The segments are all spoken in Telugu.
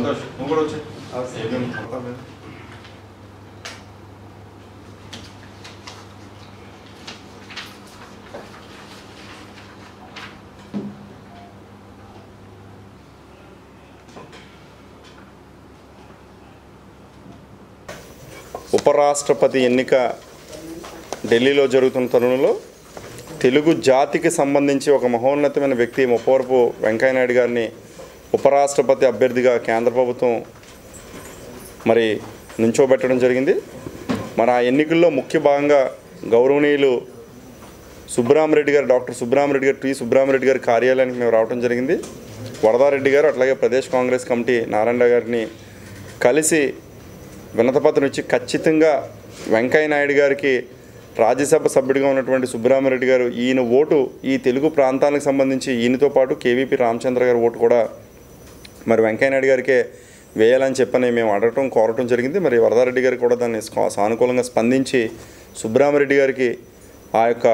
సంతోష్ నువ్వు కూడా వచ్చి ఏమేమి మొత్తం మీద ఉపరాష్ట్రపతి ఎన్నిక ఢిల్లీలో జరుగుతున్న తరుణంలో తెలుగు జాతికి సంబంధించి ఒక మహోన్నతమైన వ్యక్తి ముప్పవరపు వెంకయ్యనాయుడు గారిని ఉపరాష్ట్రపతి అభ్యర్థిగా కేంద్ర ప్రభుత్వం మరి నుంచోబెట్టడం జరిగింది మరి ఆ ఎన్నికల్లో ముఖ్య భాగంగా గౌరవనీయులు సుబ్బరామరెడ్డి గారు డాక్టర్ సుబ్బరామరెడ్డి గారు టి సుబ్బరామరెడ్డి గారి కార్యాలయానికి మేము రావడం జరిగింది వరదారెడ్డి గారు అట్లాగే ప్రదేశ్ కాంగ్రెస్ కమిటీ నారాయణ గారిని కలిసి వినతపత్రం ఇచ్చి ఖచ్చితంగా వెంకయ్య నాయుడు గారికి రాజ్యసభ సభ్యుడిగా ఉన్నటువంటి సుబ్బరామరెడ్డి గారు ఈయన ఓటు ఈ తెలుగు ప్రాంతానికి సంబంధించి ఈయనతో పాటు కేవీపీ రామచంద్ర గారి ఓటు కూడా మరి వెంకయ్య నాయుడు గారికే వేయాలని చెప్పని మేము అడగటం కోరటం జరిగింది మరి వరదారెడ్డి గారికి కూడా దాన్ని స్కా- సానుకూలంగా స్పందించి సుబ్బరామరెడ్డి గారికి ఆ యొక్క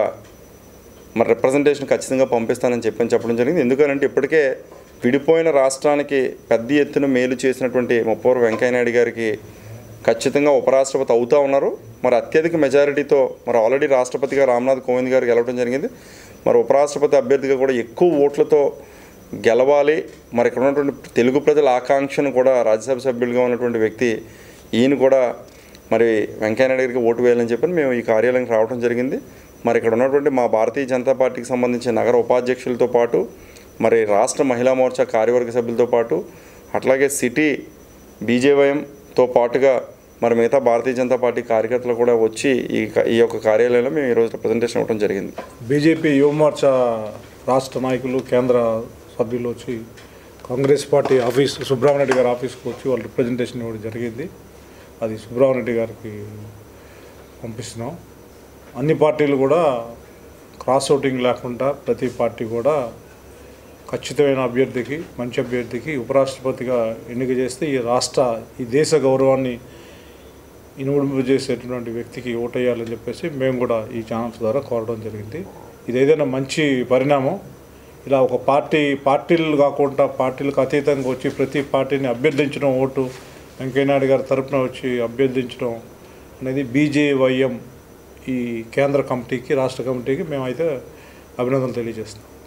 మరి రిప్రజెంటేషన్ ఖచ్చితంగా పంపిస్తానని చెప్పని చెప్పడం జరిగింది ఎందుకంటే ఇప్పటికే విడిపోయిన రాష్ట్రానికి పెద్ద ఎత్తున మేలు చేసినటువంటి ముప్పవరు వెంకయ్యనాయుడు గారికి ఖచ్చితంగా ఉపరాష్ట్రపతి అవుతా ఉన్నారు మరి అత్యధిక మెజారిటీతో మరి ఆల్రెడీ రాష్ట్రపతిగా రామ్నాథ్ కోవింద్ గారు గెలవడం జరిగింది మరి ఉపరాష్ట్రపతి అభ్యర్థిగా కూడా ఎక్కువ ఓట్లతో గెలవాలి మరి ఇక్కడ ఉన్నటువంటి తెలుగు ప్రజల ఆకాంక్షను కూడా రాజ్యసభ సభ్యులుగా ఉన్నటువంటి వ్యక్తి ఈయన కూడా మరి వెంకయ్యనాయుడు గారికి ఓటు వేయాలని చెప్పి మేము ఈ కార్యాలయానికి రావడం జరిగింది మరి ఇక్కడ ఉన్నటువంటి మా భారతీయ జనతా పార్టీకి సంబంధించిన నగర ఉపాధ్యక్షులతో పాటు మరి రాష్ట్ర మహిళా మోర్చా కార్యవర్గ సభ్యులతో పాటు అట్లాగే సిటీ బీజేవైఎంతో పాటుగా మరి మిగతా భారతీయ జనతా పార్టీ కార్యకర్తలు కూడా వచ్చి ఈ క- ఈ యొక్క కార్యాలయంలో మేము ఈరోజు రిప్రజెంటేషన్ ఇవ్వడం జరిగింది బీజేపీ యువమోర్చా రాష్ట్ర నాయకులు కేంద్ర సభ్యులు వచ్చి కాంగ్రెస్ పార్టీ ఆఫీస్ సుబ్రహ్మణ్య గారి ఆఫీస్కి వచ్చి వాళ్ళు రిప్రజెంటేషన్ ఇవ్వడం జరిగింది అది సుబ్రహ్మణ్య గారికి పంపిస్తున్నాం అన్ని పార్టీలు కూడా క్రాస్ ఓటింగ్ లేకుండా ప్రతి పార్టీ కూడా ఖచ్చితమైన అభ్యర్థికి మంచి అభ్యర్థికి ఉపరాష్ట్రపతిగా ఎన్నిక చేస్తే ఈ రాష్ట్ర ఈ దేశ గౌరవాన్ని ఇనుమడింపు చేసేటువంటి వ్యక్తికి ఓటేయాలని చెప్పేసి మేము కూడా ఈ ఛానల్స్ ద్వారా కోరడం జరిగింది ఇది ఏదైనా మంచి పరిణామం ఇలా ఒక పార్టీ పార్టీలు కాకుండా పార్టీలకు అతీతంగా వచ్చి ప్రతి పార్టీని అభ్యర్థించడం ఓటు వెంకయ్యనాయుడు గారి తరపున వచ్చి అభ్యర్థించడం అనేది బీజేవైఎం ఈ కేంద్ర కమిటీకి రాష్ట్ర కమిటీకి మేమైతే అభినందనలు తెలియజేస్తున్నాం